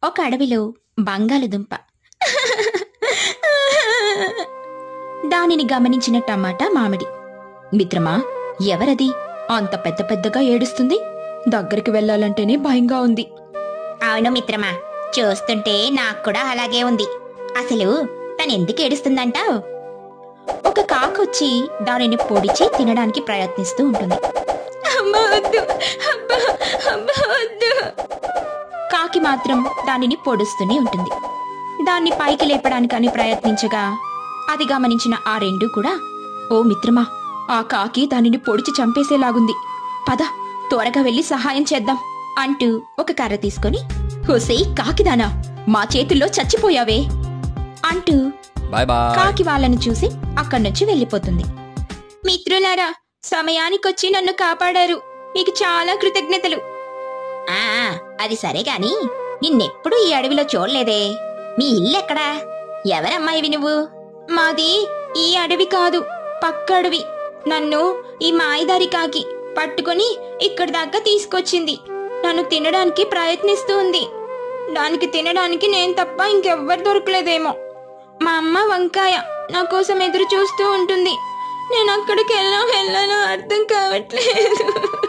ఒక అడవిలో బంగాళదుంప దానిని గమనించిన టమాటా మామిడి మిత్రమా ఎవరది అంత పెద్ద పెద్దగా ఏడుస్తుంది దగ్గరికి వెళ్ళాలంటేనే భయంగా ఉంది అవును మిత్రమా చూస్తుంటే నాకు కూడా అలాగే ఉంది అసలు తను ఎందుకు ఏడుస్తుందంటావు ఒక కాకొచ్చి దానిని పొడిచి తినడానికి ప్రయత్నిస్తూ ఉంటుంది కాకి మాత్రం దానిని పొడుస్తూనే ఉంటుంది దాన్ని పైకి లేపడానికని ప్రయత్నించగా అది గమనించిన ఆ రెండు కూడా ఓ మిత్రమా ఆ కాకి దానిని పొడిచి చంపేసేలాగుంది పద త్వరగా వెళ్లి సహాయం చేద్దాం అంటూ ఒక కర్ర తీసుకొని హుసే కాకిదానా మా చేతుల్లో చచ్చిపోయావే అంటూ బాయ్ బాయ్ కాకి వాళ్ళని చూసి అక్కడి నుంచి వెళ్ళిపోతుంది మిత్రులారా సమయానికొచ్చి నన్ను కాపాడారు మీకు చాలా కృతజ్ఞతలు ఆ అది సరే గాని నిన్నెప్పుడు ఈ అడవిలో చూడలేదే మీ ఇల్లెక్కడా ఎవరమ్మాయివి నువ్వు మాది ఈ అడవి కాదు పక్క అడవి నన్ను ఈ మాయదారి కాకి పట్టుకొని ఇక్కడి దాకా తీసుకొచ్చింది నన్ను తినడానికి ప్రయత్నిస్తూ ఉంది దానికి తినడానికి నేను తప్ప ఇంకెవ్వరు దొరకలేదేమో మా అమ్మ వంకాయ నా కోసం ఎదురు చూస్తూ ఉంటుంది నేను అక్కడికి వెళ్ళా వెళ్ళానో అర్థం కావట్లేదు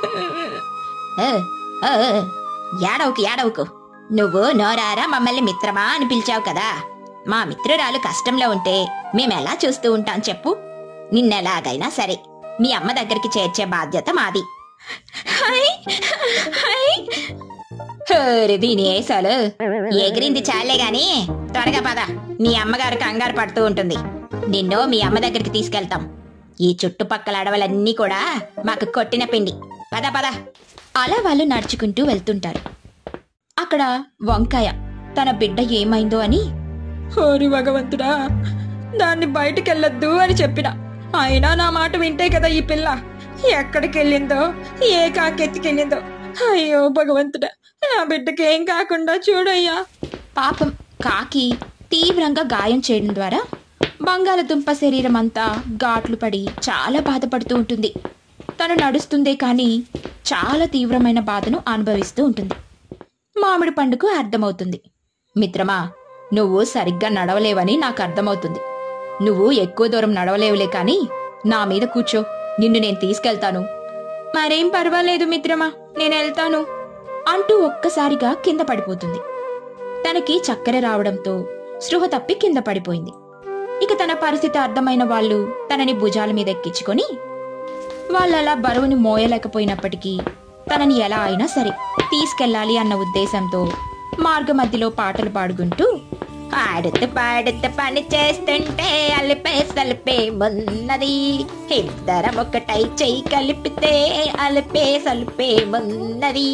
ఏ, ఏ, ఏ, ఏడవకు ఏడవకు నువ్వు నోరారా మమ్మల్ని మిత్రమా అని పిలిచావు కదా మా మిత్రురాలు కష్టంలో ఉంటే మేమెలా చూస్తూ ఉంటాం చెప్పు నిన్నెలాగైనా సరే మీ అమ్మ దగ్గరికి చేర్చే బాధ్యత మాది హాయ్ హాయ్ హోరి దీని ఏసాలు ఎగిరింది చాలే గాని త్వరగా పద మీ అమ్మగారు కంగారు పడుతూ ఉంటుంది నిన్ను మీ అమ్మ దగ్గరికి తీసుకెళ్తాం ఈ చుట్టుపక్కల అడవులన్నీ కూడా మాకు కొట్టిన పిండి పద పద అలా వాళ్ళు నడుచుకుంటూ వెళ్తుంటారు అక్కడ వంకాయ తన బిడ్డ ఏమైందో అని హోరి భగవంతుడా దాన్ని బయటికెళ్ళొద్దు అని చెప్పిన అయినా నా మాట వింటే కదా ఈ పిల్ల ఎక్కడికి వెళ్ళిందో ఏ కాకెత్తికెళ్ళిందో అయ్యో భగవంతుడా నా బిడ్డకి ఏం కాకుండా చూడయ్యా పాపం కాకి తీవ్రంగా గాయం చేయడం ద్వారా బంగాళదుంప శరీరం అంతా ఘాట్లు పడి చాలా బాధపడుతూ ఉంటుంది తను నడుస్తుందే కానీ చాలా తీవ్రమైన బాధను అనుభవిస్తూ ఉంటుంది మామిడి పండుకు అర్థమవుతుంది మిత్రమా నువ్వు సరిగ్గా నడవలేవని నాకు అర్థమవుతుంది నువ్వు ఎక్కువ దూరం నడవలేవులే కానీ నా మీద కూర్చో నిన్ను నేను తీసుకెళ్తాను మరేం పర్వాలేదు మిత్రమా నేను వెళ్తాను అంటూ ఒక్కసారిగా కింద పడిపోతుంది తనకి చక్కెర రావడంతో స్పృహ తప్పి కింద పడిపోయింది ఇక తన పరిస్థితి అర్థమైన వాళ్ళు తనని భుజాల మీద ఎక్కించుకొని వాళ్ళలా బరువుని మోయలేకపోయినప్పటికీ తనని ఎలా అయినా సరే తీసుకెళ్ళాలి అన్న ఉద్దేశంతో మార్గ మధ్యలో పాటలు పాడుకుంటూ పాడుతూ పాడుతూ పని చేస్తుంటే అలిపే సలిపే మున్నది ఇద్దరం ఒకటై చెయ్యి కలిపితే అలిపే సలిపే మున్నది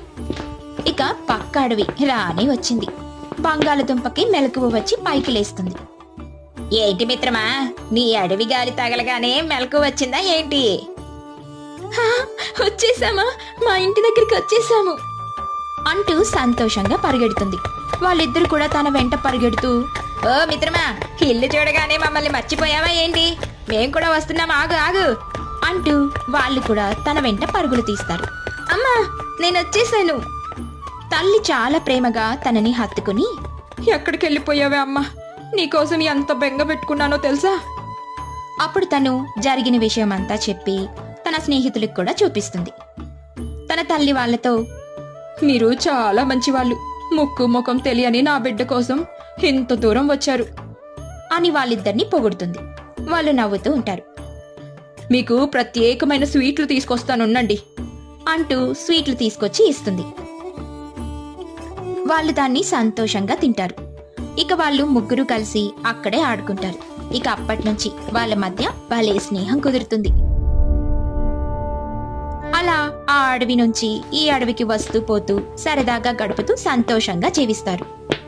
ఇక పక్క అడవి రాని వచ్చింది బంగాళదుంపకి మెలకువ వచ్చి పైకి లేస్తుంది ఏంటి మిత్రమా నీ అడవి గాలి తగలగానే మెలకు వచ్చిందా ఏంటి వచ్చేసామా మా ఇంటి దగ్గరికి వచ్చేసాము అంటూ సంతోషంగా పరిగెడుతుంది వాళ్ళిద్దరు కూడా తన వెంట పరిగెడుతూ ఓ మిత్రమా ఇల్లు చూడగానే మమ్మల్ని మర్చిపోయావా ఏంటి మేం కూడా వస్తున్నాం ఆగు ఆగు అంటూ వాళ్ళు కూడా తన వెంట పరుగులు తీస్తారు అమ్మా నేను వచ్చేసాను తల్లి చాలా ప్రేమగా తనని హత్తుకుని ఎక్కడికి వెళ్ళిపోయావే అమ్మా నీకోసం ఎంత బెంగ పెట్టుకున్నానో తెలుసా అప్పుడు తను జరిగిన విషయం అంతా చెప్పి తన స్నేహితులకు కూడా చూపిస్తుంది తన తల్లి వాళ్ళతో మీరు చాలా మంచివాళ్ళు ముక్కు ముఖం తెలియని నా బిడ్డ కోసం ఇంత దూరం వచ్చారు అని వాళ్ళిద్దరిని పొగుడుతుంది వాళ్ళు నవ్వుతూ ఉంటారు మీకు ప్రత్యేకమైన స్వీట్లు తీసుకొస్తానుండండి అంటూ స్వీట్లు తీసుకొచ్చి ఇస్తుంది వాళ్ళు దాన్ని సంతోషంగా తింటారు ఇక వాళ్ళు ముగ్గురు కలిసి అక్కడే ఆడుకుంటారు ఇక అప్పటి నుంచి వాళ్ళ మధ్య భలే స్నేహం కుదురుతుంది అలా ఆ అడవి నుంచి ఈ అడవికి వస్తూ పోతూ సరదాగా గడుపుతూ సంతోషంగా జీవిస్తారు